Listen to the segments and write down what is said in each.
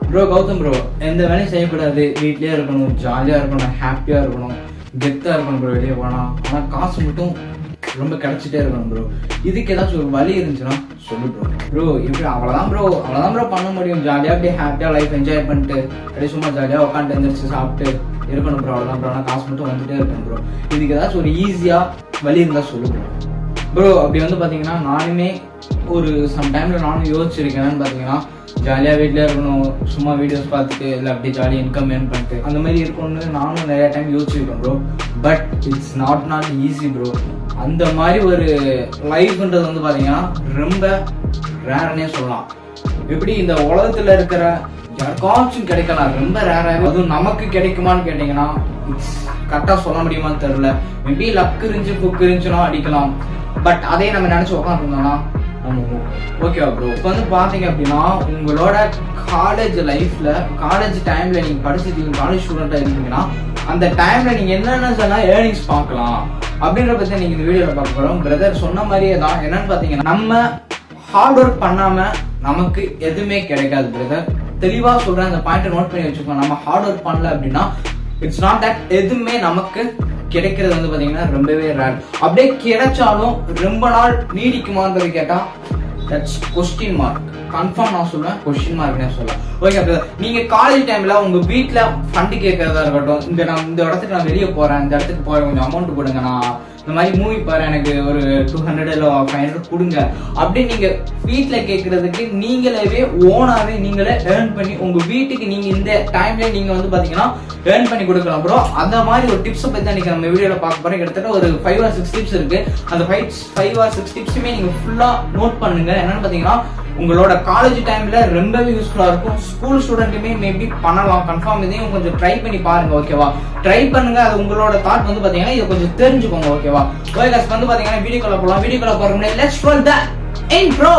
Bro Gautham bro எந்த வேலையும் செய்யக்கூடாது வீட்லயே இருக்கணும் ஜாலியா இருக்கணும் ஹாப்பியா இருக்கணும் கெத்தா இருக்கணும் ப்ரோ வெளியே போனா ஆனா காசு மட்டும் ரொம்ப கிடைச்சிட்டே இருக்கணும் ப்ரோ இதுக்கு ஏதாச்சும் ஒரு வழி இருந்துச்சுன்னா சொல்லு ப்ரோ ப்ரோ இப்படி அவ்வளவுதான் ப்ரோ அவ்வளவுதான் ப்ரோ பண்ண முடியும் ஜாலியா அப்படியே ஹாப்பியா லைஃப் என்ஜாய் பண்ணிட்டு அப்படியே சும்மா ஜாலியா உட்காந்து எழுந்திரிச்சு சாப்பிட்டு இருக்கணும் ப்ரோ அவ்வளவுதான் ப்ரோ ஆனா காசு மட்டும் வந்துட்டே இருக்கணும் ப்ரோ இதுக்கு ஏதாச்சும் ஒரு ஈஸியா வழி இருந்தா சொல்லு ப்ரோ ப்ரோ அப்படி வந்து பாத்தீங்கன்னா நானுமே ஒரு சம் டைம்ல நானும் யோசிச்சிருக்கேன் என்னன்னு பாத்தீங்கன்னா ஜாலியா வீட்லயே இருக்கணும் சும்மா வீடியோஸ் பார்த்துட்டு இல்லை அப்படியே ஜாலியாக இன்கம் ஏர்ன் பண்ணிட்டு அந்த மாதிரி இருக்கணும்னு நானும் நிறைய டைம் யோசிச்சிருக்கேன் bro but it's not not easy bro அந்த மாதிரி ஒரு லைஃப்ன்றது வந்து பாத்தீங்கன்னா ரொம்ப ரேர்னே சொல்லலாம் எப்படி இந்த உலகத்துல இருக்கிற யாருக்காச்சும் கிடைக்கலாம் ரொம்ப ரேராக அதுவும் நமக்கு கிடைக்குமான்னு கேட்டீங்கன்னா இட்ஸ் கரெக்டா சொல்ல முடியுமான்னு தெரியல மேபி லக் இருந்துச்சு புக் இருந்துச்சுன்னா அடிக்கலாம் பட் அதே நம்ம நினைச்சு உட்காந்துருந்தோம்னா நம்ம ஓகேவா ப்ரோ இப்போ வந்து பாத்தீங்க அப்படின்னா உங்களோட காலேஜ் லைஃப்ல காலேஜ் டைம்ல நீங்க படிச்சிருக்கீங்க காலேஜ் ஸ்டூடெண்டா இருக்கீங்கன்னா அந்த டைம்ல நீங்க என்னென்ன சொன்னா ஏர்னிங்ஸ் பார்க்கலாம் அப்படின்ற பத்தி நீங்க இந்த வீடியோல பார்க்க போறோம் பிரதர் சொன்ன மாதிரியே தான் என்னன்னு பாத்தீங்கன்னா நம்ம ஹார்ட் ஒர்க் பண்ணாம நமக்கு எதுவுமே கிடைக்காது பிரதர் தெளிவா சொல்றேன் அந்த பாயிண்ட் நோட் பண்ணி வச்சுக்கோங்க நம்ம ஹார்ட் ஒர்க் பண்ணல அப்படின்னா இட்ஸ் நாட் தட் எதுவுமே நமக்கு கிடைக்கிறது வந்து பாத்தீங்கன்னா ரொம்பவே ரேர் அப்படியே கிடைச்சாலும் ரொம்ப நாள் நீடிக்குமான்றது கேட்டா தட்ஸ் கொஸ்டின் மார்க் கன்ஃபார்ம் நான் சொல்லுவேன் கொஸ்டின் மார்க்னே சொல்லலாம் ஓகே பிரதர் நீங்க காலேஜ் டைம்ல உங்க வீட்ல ஃபண்ட் கேட்கறதா இருக்கட்டும் இந்த நான் இந்த இடத்துக்கு நான் வெளியே போறேன் இந்த இடத்துக்கு போறேன் கொஞ்சம் அமௌண்ட் கொடுங்க நான் இந்த மாதிரி மூவி பாரு எனக்கு ஒரு டூ ஹண்ட்ரட் இல்லை ஃபைவ் ஹண்ட்ரட் கொடுங்க அப்படி நீங்க வீட்ல கேட்கறதுக்கு நீங்களே ஓனாவே நீங்களே ஏர்ன் பண்ணி உங்க வீட்டுக்கு நீங்க இந்த டைம்ல நீங்க வந்து பாத்தீங்கன்னா ஏர்ன் பண்ணி கொடுக்கலாம் ப்ரோ அந்த மாதிரி ஒரு டிப்ஸ் பத்தி தான் நம்ம வீடியோல பார்க்க போறோம் கிட்டத்தட்ட ஒரு ஃபைவ் ஆர் சிக்ஸ் டிப்ஸ் இருக்கு அந்த ஃபைவ் ஃபைவ் ஆர் சிக்ஸ் டிப்ஸுமே நீங்க ஃபுல்லா நோட் பண்ணுங்க என்னன்னு பாத்தீங்கன்னா உங்களோட காலேஜ் டைம்ல ரொம்பவே யூஸ்ஃபுல்லா இருக்கும் ஸ்கூல் ஸ்டூடெண்ட்டுமே மேபி பண்ணலாம் கன்ஃபார்ம் இதையும் கொஞ்சம் ட்ரை பண்ணி பாருங்க ஓகேவா ட்ரை பண்ணுங்க அது உங்களோட தாட் வந்து பாத்தீங்கன்னா இதை கொஞ்சம் தெரிஞ்சுக்கோங்க ஓகேவா ஓகே guys, வந்து பாத்தீங்கன்னா வீடியோக்குள்ள போலாம் வீடியோக்குள்ள போற முன்னாடி let's roll the intro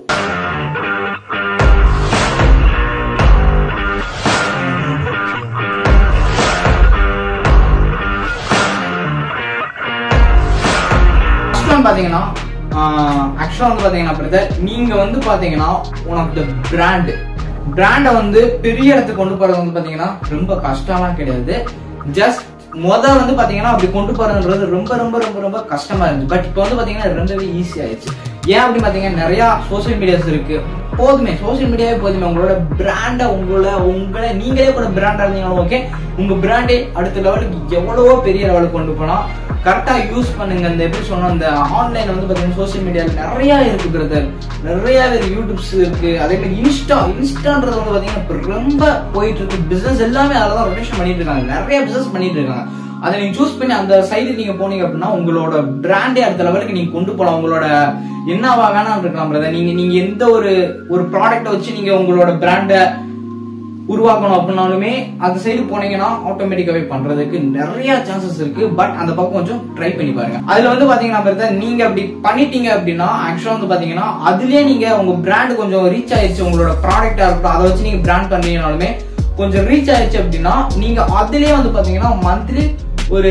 First one பாத்தீங்கன்னா ஆக்சுவலா வந்து பாத்தீங்கன்னா பிரதர் நீங்க வந்து பாத்தீங்கன்னா ஒன் ஆஃப் த பிராண்ட் பிராண்டை வந்து பெரிய இடத்துக்கு கொண்டு போறது வந்து பாத்தீங்கன்னா ரொம்ப கஷ்டம்லாம் கிடையாது ஜஸ்ட் முத வந்து பாத்தீங்கன்னா அப்படி கொண்டு போறதுன்றது ரொம்ப ரொம்ப ரொம்ப ரொம்ப கஷ்டமா இருந்துச்சு பட் இப்போ வந்து பாத்தீங்கன்னா ரொம்பவே ஈஸி ஆயிடுச்சு ஏன் அப்படி பாத்தீங்கன்னா நிறைய சோசியல் மீடியாஸ் இருக்கு போதுமே சோசியல் மீடியாவே போதுமே உங்களோட பிராண்டை உங்களை உங்களை நீங்களே கூட பிராண்டா இருந்தீங்கன்னா ஓகே உங்க பிராண்டே அடுத்த லெவலுக்கு எவ்வளவோ பெரிய லெவலுக்கு கொண்டு போனா கரெக்டா யூஸ் பண்ணுங்க இந்த எப்படி சொன்னா இந்த ஆன்லைன் வந்து பாத்தீங்கன்னா சோசியல் மீடியால நிறைய இருக்கு பிரதர் நிறைய பேர் யூடியூப்ஸ் இருக்கு அதே மாதிரி இன்ஸ்டா இன்ஸ்டான்றது வந்து பாத்தீங்கன்னா இப்ப ரொம்ப போயிட்டு இருக்கு பிசினஸ் எல்லாமே அதெல்லாம் ரொட்டேஷன் பண்ணிட்டு இருக்காங்க நிறைய பிசினஸ் பண்ணிட்டு இருக்காங்க அதை நீங்க சூஸ் பண்ணி அந்த சைடு நீங்க போனீங்க அப்படின்னா உங்களோட பிராண்டே அடுத்த லெவலுக்கு நீங்க கொண்டு போலாம் உங்களோட என்னவா வேணாம் இருக்கலாம் பிரதர் நீங்க நீங்க எந்த ஒரு ஒரு ப்ராடக்ட்டை வச்சு நீங்க உங்களோட பிராண்டை உருவாக்கணும் அப்படின்னாலுமே அந்த சைடு போனீங்கன்னா ஆட்டோமேட்டிக்காவே பண்றதுக்கு நிறைய சான்சஸ் இருக்கு பட் அந்த பக்கம் கொஞ்சம் ட்ரை பண்ணி பாருங்க அதுல வந்து பாத்தீங்கன்னா பிரதர் நீங்க அப்படி பண்ணிட்டீங்க அப்படின்னா ஆக்சுவலா வந்து பாத்தீங்கன்னா அதுலயே நீங்க உங்க பிராண்ட் கொஞ்சம் ரீச் ஆயிடுச்சு உங்களோட ப்ராடக்டா இருக்கட்டும் அதை வச்சு நீங்க பிராண்ட் பண்ணீங்கனாலுமே கொஞ்சம் ரீச் ஆயிடுச்சு அப்படின்னா நீங்க அதுலயே வந்து பாத்தீங்கன்னா மந்த்லி ஒரு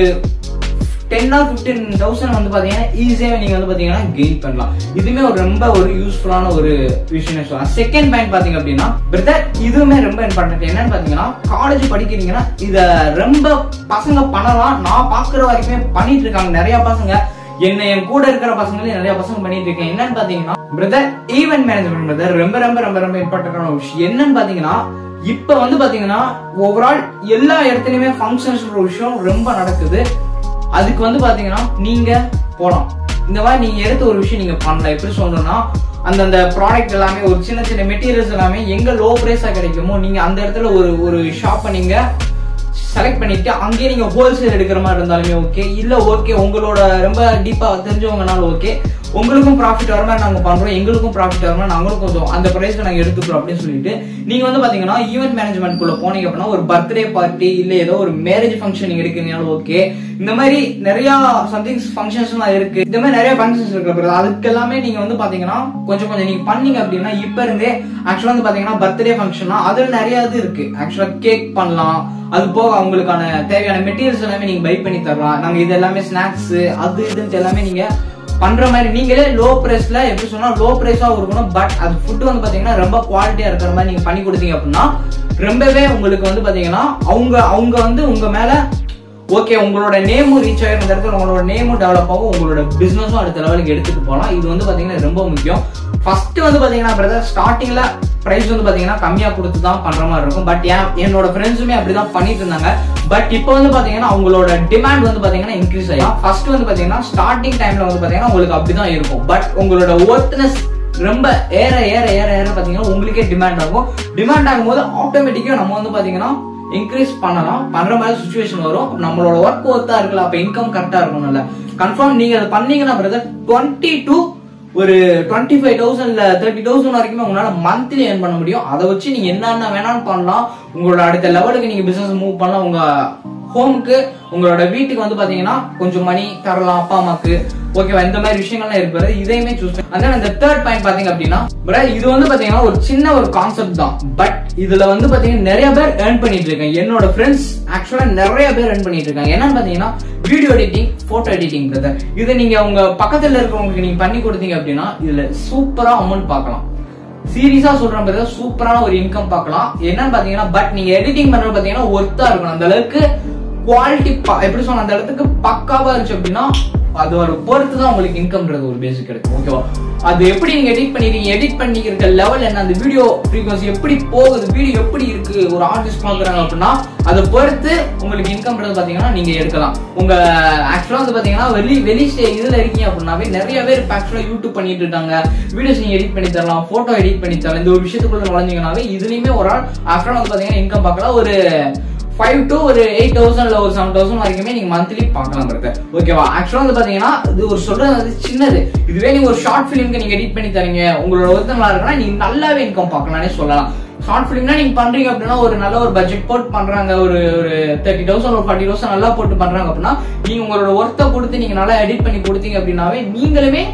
டென் ஆர் ஃபிஃப்டீன் தௌசண்ட் வந்து பாத்தீங்கன்னா ஈஸியாவே நீங்க வந்து பாத்தீங்கன்னா கெயின் பண்ணலாம் இதுவுமே ஒரு ரொம்ப ஒரு யூஸ்ஃபுல்லான ஒரு விஷயம் சொல்லலாம் செகண்ட் பாயிண்ட் பாத்தீங்க அப்படின்னா பிரதர் இதுவுமே ரொம்ப இம்பார்ட்டன்ட் என்னன்னு பாத்தீங்கன்னா காலேஜ் படிக்கிறீங்கன்னா இத ரொம்ப பசங்க பண்ணலாம் நான் பாக்குற வரைக்குமே பண்ணிட்டு இருக்காங்க நிறைய பசங்க என்ன என் கூட இருக்கிற பசங்களே நிறைய பசங்க பண்ணிட்டு இருக்கேன் என்னன்னு பாத்தீங்கன்னா பிரதர் ஈவென்ட் மேனேஜ்மெண்ட் பிரதர் ரொம்ப ரொம்ப ரொம்ப ரொம்ப இம்பார்ட்டன்டான ஒரு விஷயம் என்னன்னு பாத்தீங்கன்னா இப்ப வந்து பாத்தீங்கன்னா ஓவரால் எல்லா இடத்துலயுமே ஃபங்க்ஷன்ஸ் ஒரு விஷயம் ரொம்ப நடக்குது அதுக்கு வந்து பாத்தீங்கன்னா நீங்க போலாம் இந்த மாதிரி நீங்க எடுத்த ஒரு விஷயம் நீங்க பண்ணலாம் எப்படி சொல்லணும்னா அந்தந்த ப்ராடக்ட் எல்லாமே ஒரு சின்ன சின்ன மெட்டீரியல்ஸ் எல்லாமே எங்க லோ பிரைஸா கிடைக்குமோ நீங்க அந்த இடத்துல ஒரு ஒரு ஷாப்பை நீங்க செலக்ட் பண்ணிட்டு அங்கேயே நீங்க ஹோல்சேல் எடுக்கிற மாதிரி இருந்தாலுமே ஓகே இல்ல ஓகே உங்களோட ரொம்ப டீப்பா தெரிஞ்சவங்கனாலும் ஓகே உங்களுக்கும் ப்ராஃபிட் வர மாதிரி நாங்க பண்றோம் எங்களுக்கும் ப்ராஃபிட் வர மாதிரி நாங்களும் கொஞ்சம் அந்த பிரைஸ்ல நாங்க எடுத்துக்கிறோம் அப்படின்னு சொல்லிட்டு நீங்க வந்து பாத்தீங்கன்னா ஈவென்ட் மேனேஜ்மெண்ட் குள்ள போனீங்க அப்படின்னா ஒரு பர்த்டே பார்ட்டி இல்ல ஏதோ ஒரு மேரேஜ் ஃபங்க்ஷன் நீங்க எடுக்கிறீங்கனாலும் ஓகே இந்த மாதிரி நிறைய சம்திங் ஃபங்க்ஷன்ஸ் எல்லாம் இருக்கு இந்த மாதிரி நிறைய ஃபங்க்ஷன்ஸ் இருக்கு brother. அதுக்கு எல்லாமே நீங்க வந்து பாத்தீங்கன்னா கொஞ்சம் கொஞ்சம் நீங்க பண்ணீங்க அப்படின்னா இப்ப இருந்தே ஆக்சுவலா வந்து பாத்தீங்கன்னா பர்த்டே ஃபங்க்ஷன்னா அதுல நிறைய இது இருக்கு ஆக்சுவலா கேக் பண்ணலாம் அது போக அவங்களுக்கான தேவையான மெட்டீரியல்ஸ் எல்லாமே நீங்க பை பண்ணி தரலாம் நாங்க இது எல்லாமே ஸ்நாக்ஸ் அது இதுன்ட்டு எல்லாமே நீங்க பண்ற மாதிரி நீங்களே லோ பிரைஸ்ல எப்படி சொன்னா லோ பிரைஸா இருக்கணும் பட் அது ஃபுட் வந்து பாத்தீங்கன்னா ரொம்ப குவாலிட்டியா இருக்கிற மாதிரி நீங்க பண்ணி கொடுத்தீங்க அப்படின்னா ரொம்பவே உங்களுக்கு வந்து பாத்தீங்கன்னா அவங்க அவங்க வந்து உங்க மேல ஓகே உங்களோட நேமும் ரீச் ஆகிற இந்த இடத்துல உங்களோட நேமும் டெவலப் ஆகும் உங்களோட பிசினஸும் அடுத்த லெவலுக்கு எடுத்துட்டு போகலாம் இது வந்து பாத்தீங்கன்னா ரொம்ப முக்கியம் ஃபர்ஸ்ட் வந்து பாத்தீங்கன்னா பிரதர் ஸ்டார்டிங்ல பிரைஸ் வந்து பாத்தீங்கன்னா கம்மியா கொடுத்து தான் பண்ற மாதிரி இருக்கும் பட் என்னோட ஃப்ரெண்ட்ஸுமே அப்படிதான் பண்ணிட்டு இருந்தாங்க பட் இப்போ வந்து பாத்தீங்கன்னா அவங்களோட டிமாண்ட் வந்து பாத்தீங்கன்னா இன்க்ரீஸ் ஆகும் ஃபர்ஸ்ட் வந்து பாத்தீங்கன்னா ஸ்டார்டிங் டைம்ல வந்து பாத்தீங்கன்னா உங்களுக்கு அப்படிதான் இருக்கும் பட் உங்களோட ஒர்த்னஸ் ரொம்ப ஏற ஏற ஏற ஏற பாத்தீங்கன்னா உங்களுக்கே டிமாண்ட் ஆகும் டிமாண்ட் ஆகும்போது ஆட்டோமேட்டிக்கா நம்ம வந்து பாத்தீங்கன்னா இன்க்ரீஸ் பண்ணலாம் பண்ற மாதிரி சுச்சுவேஷன் வரும் நம்மளோட ஒர்க் ஒர்த்தா இருக்குல்ல அப்ப இன்கம் கரெக்டா இருக்கணும்ல கன்ஃபார்ம் நீங்க அதை பண்ணீங்கன்னா பிரதர் டுவெண்ட்டி டூ ஒரு டுவெண்ட்டி ஃபைவ் தௌசண்ட் இல்ல தேர்ட்டி தௌசண்ட் வரைக்குமே உங்களால மந்த்லி ஏர்ன் பண்ண முடியும் அதை வச்சு நீங்க என்னென்ன வேணாலும் பண்ணலாம் உங்களோட அடுத்த லெவலுக்கு நீங்க பிசினஸ் மூவ் பண்ணலாம் உங்க ஹோமுக்கு உங்களோட வீட்டுக்கு வந்து பாத்தீங்கன்னா கொஞ்சம் மணி தரலாம் அப்பா அம்மாக்கு ஓகேவா இந்த மாதிரி விஷயங்கள்லாம் இருக்கிறது இதையுமே சூஸ் பண்ணி அதனால இந்த தேர்ட் பாயிண்ட் பாத்தீங்க அப்படின்னா bro, இது வந்து பாத்தீங்கன்னா ஒரு சின்ன ஒரு கான்செப்ட் தான் பட் இதுல வந்து பாத்தீங்கன்னா நிறைய பேர் ஏர்ன் பண்ணிட்டு இருக்காங்க என்னோட ஃப்ரெண்ட்ஸ் ஆக்சுவலா நிறைய பேர் ஏர்ன் பண்ணிட்டு இருக்காங்க என்னன்னு பாத்தீங்கன்னா video editing photo editing brother இது நீங்க உங்க பக்கத்துல இருக்கிறவங்களுக்கு நீங்க பண்ணி கொடுத்தீங்க அப்படின்னா இதுல சூப்பரா அமௌண்ட் பார்க்கலாம் சீரியஸா சொல்றேன் பிரதர் சூப்பரான ஒரு இன்கம் பார்க்கலாம் என்னன்னு பாத்தீங்கன்னா பட் நீங்க எடிட்டிங் பண்றது பாத்தீங்கன்னா ஒர்த்தா இருக்கணும் அந்த அளவுக்கு குவாலிட்டி எப்படி சொன்ன அந்த இடத்துக்கு பக்காவா இருந்துச்சு அப்படின்னா அது ஒரு பொறுத்து தான் உங்களுக்கு இன்கம்ன்றது ஒரு பேசிக் கிடைக்கும் ஓகேவா அது எப்படி நீங்க எடிட் பண்ணிருக்கீங்க எடிட் பண்ணிருக்க லெவல் என்ன அந்த வீடியோ ஃப்ரீக்வன்சி எப்படி போகுது வீடியோ எப்படி இருக்கு ஒரு ஆர்டிஸ்ட் பாக்குறாங்க அப்படின்னா அதை பொறுத்து உங்களுக்கு இன்கம்ன்றது பாத்தீங்கன்னா நீங்க எடுக்கலாம் உங்க ஆக்சுவலா வந்து பாத்தீங்கன்னா வெளி வெளி ஸ்டே இதுல இருக்கீங்க அப்படின்னாவே நிறைய பேர் இப்ப ஆக்சுவலா யூடியூப் பண்ணிட்டு இருக்காங்க வீடியோஸ் நீங்க எடிட் பண்ணி தரலாம் போட்டோ எடிட் பண்ணி தரலாம் இந்த ஒரு விஷயத்துக்குள்ள நுழைஞ்சீங்கன்னாவே இதுலயுமே ஒரு ஆள் ஆக்சுவலா வந்து பாத்தீங்கன்னா இன்கம் பார்க்கலாம் ஒரு ஃபைவ் டு ஒரு எயிட் தௌசண்ட்ல ஒரு செவன் தௌசண்ட் வரைக்குமே நீங்க மந்த்லி பார்க்கலாம் பிரதர் ஓகேவா ஆக்சுவலா வந்து பாத்தீங்கன்னா இது ஒரு சொல்றது வந்து சின்னது இதுவே நீங்க ஒரு ஷார்ட் ஃபிலிம்க்கு நீங்க எடிட் பண்ணி தரீங்க உங்களோட ஒருத்தர் நல்லா இருக்குன்னா நீங்க நல்லாவே இன்கம் பார்க்கலாம்னே சொல்லலாம் ஷார்ட் ஃபிலிம்னா நீங்க பண்றீங்க அப்படின்னா ஒரு நல்ல ஒரு பட்ஜெட் போட்டு பண்றாங்க ஒரு ஒரு தேர்ட்டி தௌசண்ட் ஒரு ஃபார்ட்டி தௌசண்ட் நல்லா போட்டு பண்றாங்க அப்படின்னா நீங்க உங்களோட ஒர்த்தை கொடுத்து நீங்க நல்லா எடிட் பண்ணி கொடுத்தீங்க அப்படின்னாவே நீங்களுமே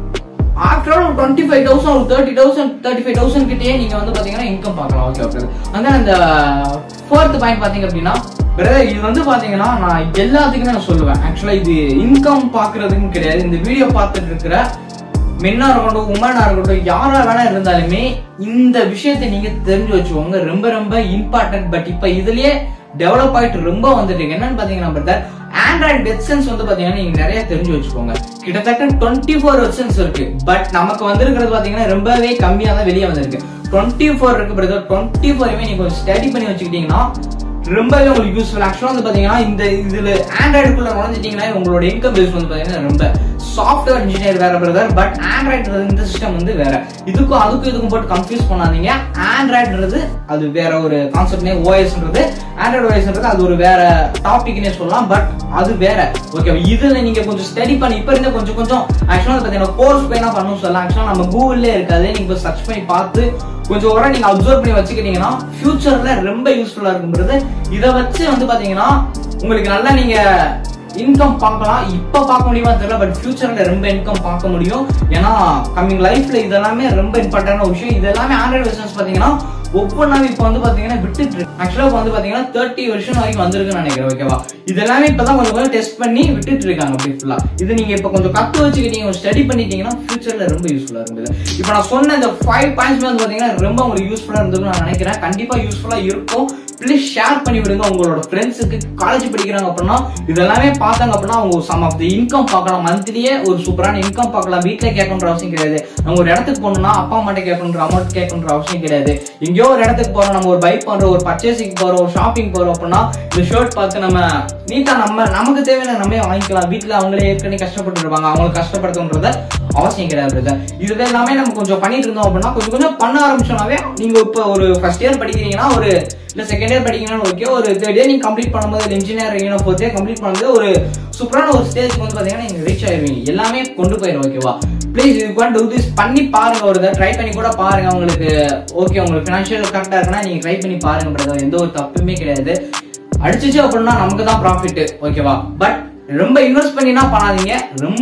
after all twenty five thousand ஒரு thirty thousand thirty five thousand கிட்டே நீங்க வந்து பாத்தீங்கன்னா இன்கம் பார்க்கலாம் ஓகே ஓகே அந்த அந்த ஃபோர்த் பாயிண்ட் பாத்தீங்க அப்படின்னா பிரதர் இது வந்து பாத்தீங்கன்னா நான் எல்லாத்துக்குமே நான் சொல்லுவேன் ஆக்சுவலா இது இன்கம் பாக்குறதுக்கும் கிடையாது இந்த வீடியோ பார்த்துட்டு இருக்கிற மென்னா இருக்கட்டும் உமனா இருக்கட்டும் யாரா வேணா இருந்தாலுமே இந்த விஷயத்தை நீங்க தெரிஞ்சு வச்சுக்கோங்க ரொம்ப ரொம்ப இம்பார்ட்டன்ட் பட் இப்ப இதுலயே டெவலப் ஆயிட்டு ரொம்ப வந்துட்டு என்னன்னு பாத்தீங்கன்னா பிரதர் ஆண்ட்ராய்டு வெர்ஷன்ஸ் வந்து பாத்தீங்கன்னா நீங்க நிறைய தெரிஞ்சு வச்சுக்கோங்க கிட்டத்தட்ட டுவெண்ட்டி ஃபோர் வெர்ஷன்ஸ் இருக்கு பட் நமக்கு வந்திருக்கிறது பாத்தீங்கன்னா ரொம்பவே கம்மியா தான் வெளியே வந்திருக்கு டுவெண்ட்டி ஃபோர் இருக்கு பிரதர் டுவெண்ட்டி ஃபோருமே நீங்க கொஞ்சம் ஸ்டடி பண்ணி வச்சுக்கிட்டீங்கன்னா ரொம்பவே உங்களுக்கு யூஸ்ஃபுல் ஆக்சுவலா வந்து பாத்தீங்கன்னா இந்த இதுல ஆண்ட்ராய்டுக்குள்ள நுழைஞ்சிட்டீங்கன்னா உங்களோட இன்கம் பேஸ் வந்து பாத்தீங்கன்னா ரொம்ப சாஃப்ட்வேர் இன்ஜினியர் வேற பிரதர் பட் ஆண்ட்ராய்டு இந்த சிஸ்டம் வந்து வேற இதுக்கும் அதுக்கும் இதுக்கும் போட்டு கன்ஃபியூஸ் பண்ணாதீங்க ஆண்ட்ராய்டுன்றது அது வேற ஒரு கான்செப்ட்னே ஓஎஸ்ன்றது ஆண்ட்ராய்டு ஓஎஸ்ன்றது அது ஒரு வேற டாபிக்னே சொல்லலாம் பட் அது வேற ஓகே இதுல நீங்க கொஞ்சம் ஸ்டடி பண்ணி இப்ப இருந்தே கொஞ்சம் கொஞ்சம் ஆக்சுவலா பாத்தீங்கன்னா கோர்ஸ் போய் என்ன பண்ணணும் சொல்லலாம் ஆக்சுவலா நம்ம கூகுள்ல இருக்காது நீங்க சர்ச் பண்ணி பார்த்து கொஞ்சம் ஒரு நீங்க அப்சர்வ் பண்ணி வச்சுக்கிட்டீங்கன்னா ஃபியூச்சர்ல ரொம்ப யூஸ்ஃபுல்லா இருக்குன்றது இதை வச்சு வந்து பாத்தீங்கன்னா உங்களுக்கு நல்லா நீங்க இன்கம் பார்க்கலாம் இப்ப பார்க்க முடியுமா தெரியல பட் ஃபியூச்சர்ல ரொம்ப இன்கம் பார்க்க முடியும் ஏன்னா கம்மிங் லைஃப்ல இதெல்லாமே ரொம்ப இம்பார்ட்டன்டான விஷயம் இது எல்லாமே ஆண்ட்ராய்டு பிசினஸ் பாத்தீங்கன்னா ஒவ்வொன்றாவே இப்போ வந்து பாத்தீங்கன்னா விட்டுட்டு இருக்கு ஆக்சுவலா இப்போ வந்து பாத்தீங்கன்னா தேர்ட்டி வருஷம் வரைக்கும் வந்திருக்குன்னு நினைக்கிறேன் ஓகேவா இது எல்லாமே இப்பதான் கொஞ்சம் கொஞ்சம் டெஸ்ட் பண்ணி விட்டுட்டு இருக்காங்க அப்படி ஃபுல்லா இது நீங்க இப்ப கொஞ்சம் கத்து வச்சுக்கிட்டீங்க ஸ்டடி பண்ணிட்டீங்கன்னா ஃபியூச்சர்ல ரொம்ப யூஸ்ஃபுல்லா இருக்குது இப்போ நான் சொன்ன இந்த ஃபைவ் பாயிண்ட்ஸ் வந்து பாத்தீங்கன்னா ரொம்ப உங்களுக்கு யூஸ்ஃபுல்லா இருந்ததுன்னு நான் நினைக்கிறேன் கண்டிப்பா யூஸ்ஃபுல்லா இருக்கும் ப்ளீஸ் ஷேர் பண்ணி விடுங்க உங்களோட ஃப்ரெண்ட்ஸுக்கு காலேஜ் படிக்கிறாங்க அப்படின்னா இதெல்லாமே பார்த்தாங்க அப்படின்னா அவங்க சம் ஆஃப் தி இன்கம் பார்க்கலாம் மந்த்லியே ஒரு சூப்பரான இன்கம் பார்க்கலாம் வீட்ல கேட்கணுன்ற அவசியம் கிடையாது நம்ம ஒரு இடத்துக்கு போகணும்னா அப்பா அம்மாட்ட கேட்கணுன்ற அமௌண்ட் கேட்கணுன்ற அவசியம் கிடையாது எங்கேயோ ஒரு இடத்துக்கு போறோம் நம்ம ஒரு பைக் பண்றோம் ஒரு பர்ச்சேசிங் போறோம் ஒரு ஷாப்பிங் போறோம் அப்படின்னா இந்த ஷர்ட் பார்த்து நம்ம நீட்டா நம்ம நமக்கு தேவையான நம்மளே வாங்கிக்கலாம் வீட்ல அவங்களே ஏற்கனவே கஷ்டப்பட்டு இருப்பாங்க அவங்களுக்கு கஷ்டப்படுத்துன்றத அவசியம் கிடையாது brother. இதுல எல்லாமே நம்ம கொஞ்சம் பண்ணிட்டு இருந்தோம் அப்படின்னா கொஞ்சம் கொஞ்சம் பண்ண ஆரம்பிச்சோம்னாவே நீங்க இப்ப ஒரு ஃபர்ஸ்ட் இயர் படிக்கிறீங்கன்னா ஒரு இல்ல செகண்ட் இயர் படிக்கிறீங்கன்னா ஓகே ஒரு தேர்ட் இயர் நீங்க கம்ப்ளீட் பண்ணும்போது இன்ஜினியர் ஃபோர்த் இயர் கம்ப்ளீட் பண்ணும்போது ஒரு சூப்பரான ஒரு ஸ்டேஜ்க்கு வந்து பாத்தீங்கன்னா நீங்க ரீச் ஆயிருவீங்க எல்லாமே கொண்டு போயிடும் ஓகேவா please you can do this பண்ணி பாருங்க ஒரு ட்ரை பண்ணி கூட பாருங்க உங்களுக்கு ஓகே உங்களுக்கு ஃபினான்ஷியல் கரெக்டா இருக்குன்னா நீங்க ட்ரை பண்ணி பாருங்க பிரதர் எந்த ஒரு தப்புமே கிடையாது அடிச்சிச்சு அப்படின்னா நமக்கு தான் ப்ராஃபிட் ஓகேவா பட் ரொம்ப இன்வெஸ்ட் பண்ணினா பண்ணாதீங்க ரொம்ப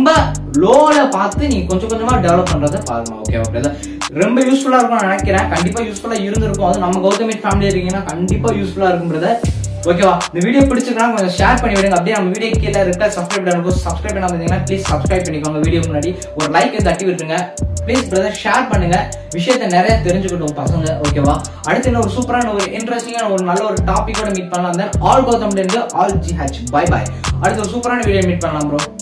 லோல பார்த்து நீங்க கொஞ்சம் கொஞ்சமா டெவலப் பண்றதை பாருங்க ஓகேவா பிரதர் ரொம்ப யூஸ்ஃபுல்லா இருக்கும்னு நினைக்கிறேன் கண்டிப்பா யூஸ்ஃபுல்லா இருந்திருக்கும் அது நம்ம கௌதமி ஃபேமிலி இருக்கீங்கன்னா கண்டிப்பா யூஸ்ஃபுல்லா இருக்கும் பிரதர் ஓகேவா இந்த வீடியோ பிடிச்சிருக்கா கொஞ்சம் ஷேர் பண்ணி விடுங்க அப்படியே நம்ம வீடியோ கீழே இருக்க சப்ஸ்கிரைப் பண்ணுங்க சப்ஸ்கிரைப் பண்ணாம இருந்தீங்கன்னா ப்ளீஸ் சப்ஸ்கிரைப் பண்ணிக்கோங்க வீடியோ முன்னாடி ஒரு லைக் தட்டி விட்டுருங்க ப்ளீஸ் பிரதர் ஷேர் பண்ணுங்க விஷயத்தை நிறைய தெரிஞ்சுக்கிட்டோம் பசங்க ஓகேவா அடுத்து இன்னும் ஒரு சூப்பரான ஒரு இன்ட்ரெஸ்டிங்கான ஒரு நல்ல ஒரு டாபிக்கோட மீட் பண்ணலாம் தென் ஆல் கௌதம் ஆல் ஜி ஹச் பை பை அடுத்து ஒரு சூப்பரான வீடியோ மீட் பண்ணலாம் ப்ரோ